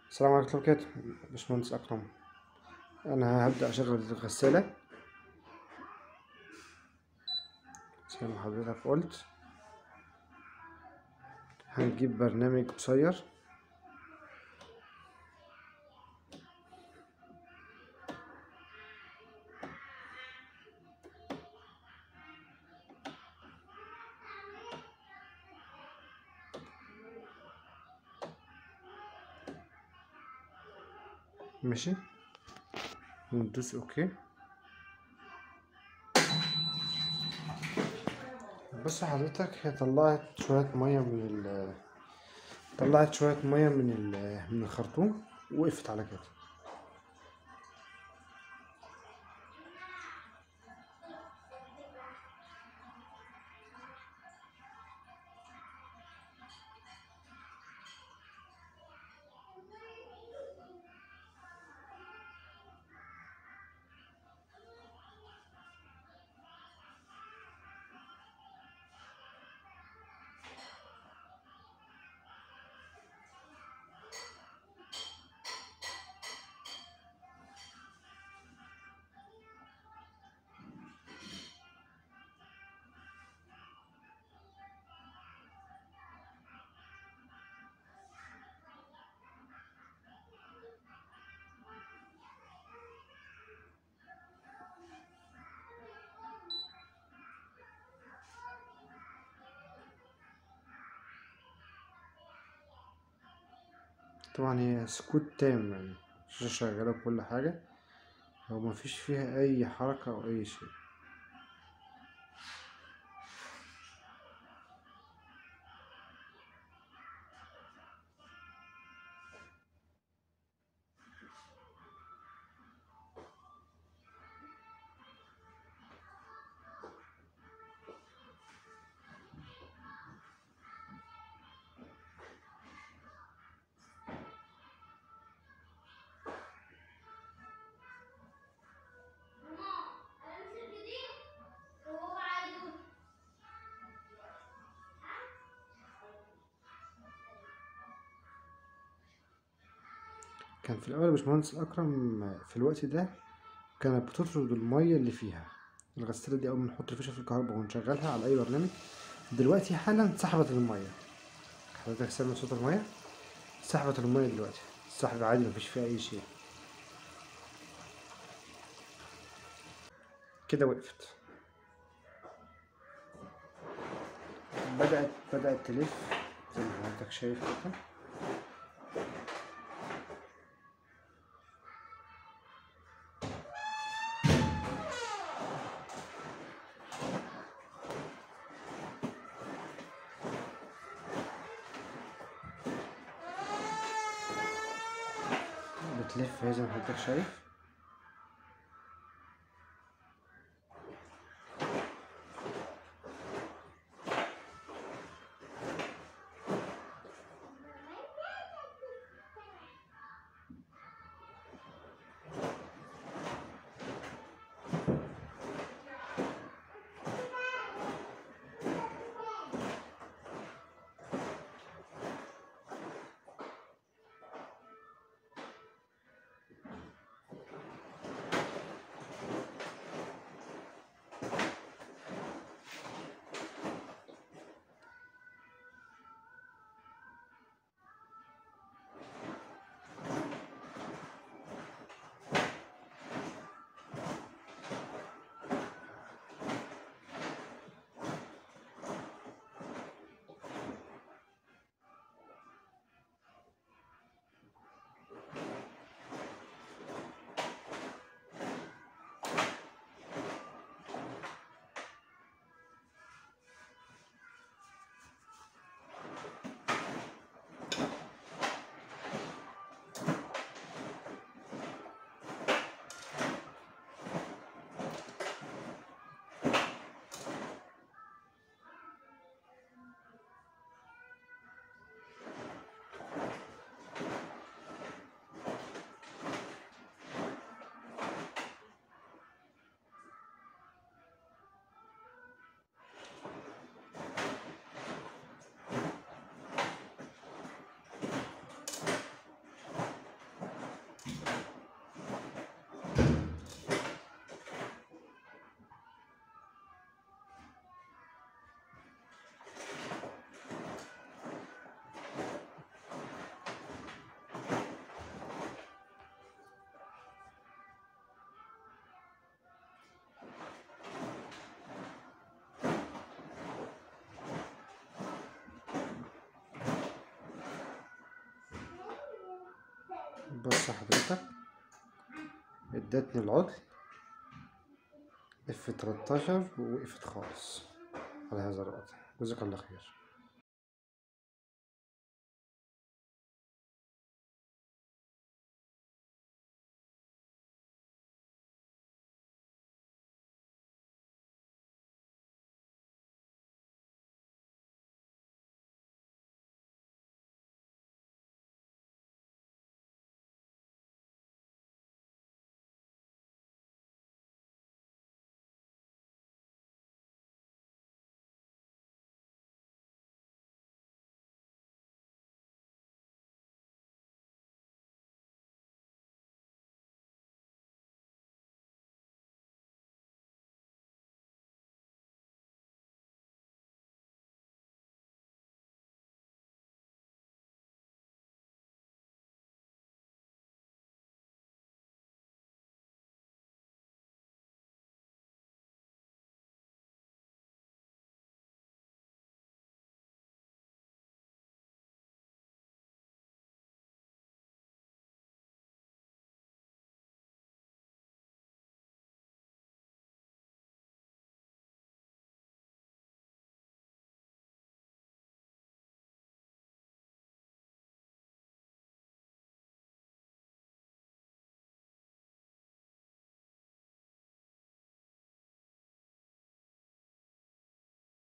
السلام عليكم ورحمة الله وبركاته باشمهندس أكرم أنا هبدأ أشغل الغسالة زي ما حضرتك قلت هنجيب برنامج قصير ماشي وندوس اوكي بص حضرتك هي طلعت شوية مية من ال طلعت شوية مية من ال من الخرطوم وقفت على كده طبعا هي سكوت تام يعني الشاشة شغالة بكل حاجة هو مفيش فيها أي حركة أو أي شيء كان في الأول باشمهندس أكرم في الوقت ده كانت بتطرد المية اللي فيها الغسالة دي أول ما نحط الفيشة في الكهرباء ونشغلها على أي برنامج دلوقتي حالا سحبت المية حضرتك سامع صوت المية سحبت المية دلوقتي السحب عادي مفيش فيها أي شيء كده وقفت بدأت بدأت تلف زي ما حضرتك شايف كده بتلف هي زي ما حضرتك شايف بص حضرتك ادتني العطل اف 13 ووقفت خالص على هذا الوضع جزاك الله خير